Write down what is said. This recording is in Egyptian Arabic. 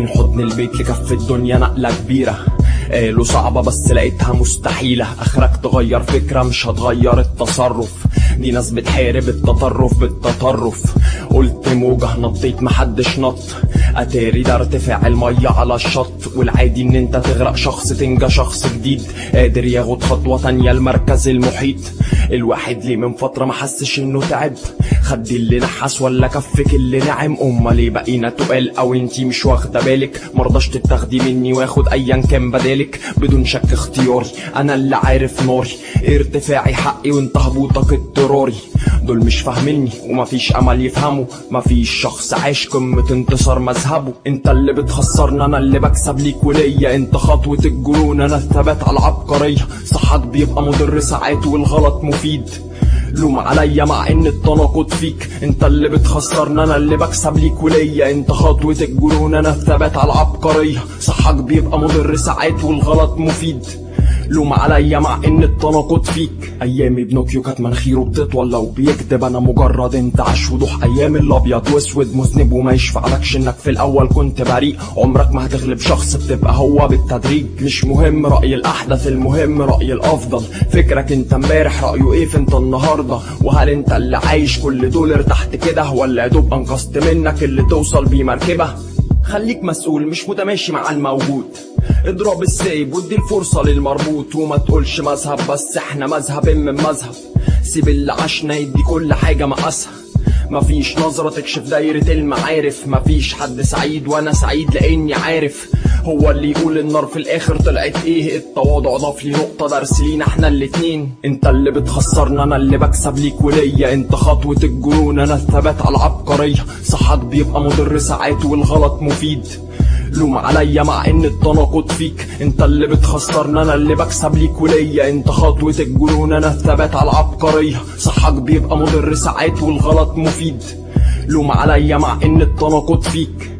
من حضن البيت لكف الدنيا نقلة كبيرة قالوا صعبة بس لقيتها مستحيلة اخرك تغير فكرة مش هتغير التصرف دي ناس بتحارب التطرف بالتطرف قلت موجة نطيت محدش نط اتاري ده ارتفاع المية على الشط والعادي ان انت تغرق شخص تنجى شخص جديد قادر ياخد خطوة تانية المركز المحيط الواحد ليه من فترة ما حسش انه تعب خدي اللي نحس ولا كفك اللي نعم امال ليه بقينا تقال او انتي مش واخده بالك مرضاش تتاخدي مني واخد ايا كان بدالك بدون شك اختياري انا اللي عارف ناري ارتفاعي حقي وانت هبوطك اضطراري دول مش فاهميني ومفيش امل يفهموا مفيش شخص عايش قمة انتصار مذهبه انت اللي بتخسرنا انا اللي بكسب ليك وليا انت خطوة الجنون انا الثبات على العبقرية صحك بيبقى مضر ساعات والغلط مفيد لوم عليا مع ان التناقض فيك انت اللي بتخسرنا انا اللي بكسب ليك وليا انت خطوة الجنون انا الثبات على العبقرية صحك بيبقى مضر ساعات والغلط مفيد لوم عليا مع ان التناقض فيك ايامي بنوكيو كانت مناخيره بتطول لو بيكدب انا مجرد انت عاش وضوح ايام الابيض واسود مذنب وما يشفعلكش انك في الاول كنت بريء عمرك ما هتغلب شخص بتبقى هو بالتدريج مش مهم راي الاحدث المهم راي الافضل فكرك انت امبارح رايه ايه في انت النهارده وهل انت اللي عايش كل دول ارتحت كده ولا يا دوب انقذت منك اللي توصل بيه مركبه خليك مسؤول مش متماشي مع الموجود اضرب السيب وادي الفرصة للمربوط وما تقولش مذهب بس احنا مذهب من مذهب سيب اللي عشنا يدي كل حاجة مقاسها مفيش نظرة تكشف دايرة المعارف مفيش حد سعيد وانا سعيد لاني عارف هو اللي يقول النار في الاخر طلعت ايه التواضع ضاف لي نقطة درس لينا احنا الاتنين انت اللي بتخسرنا انا اللي بكسب ليك وليا انت خطوة الجنون انا الثبات على العبقرية صحك بيبقى مضر ساعات والغلط مفيد لوم عليا مع ان التناقض فيك انت اللي بتخسرنا انا اللي بكسب ليك وليا انت خطوة الجنون انا الثبات على العبقرية صحك بيبقى مضر ساعات والغلط مفيد لوم عليا مع ان التناقض فيك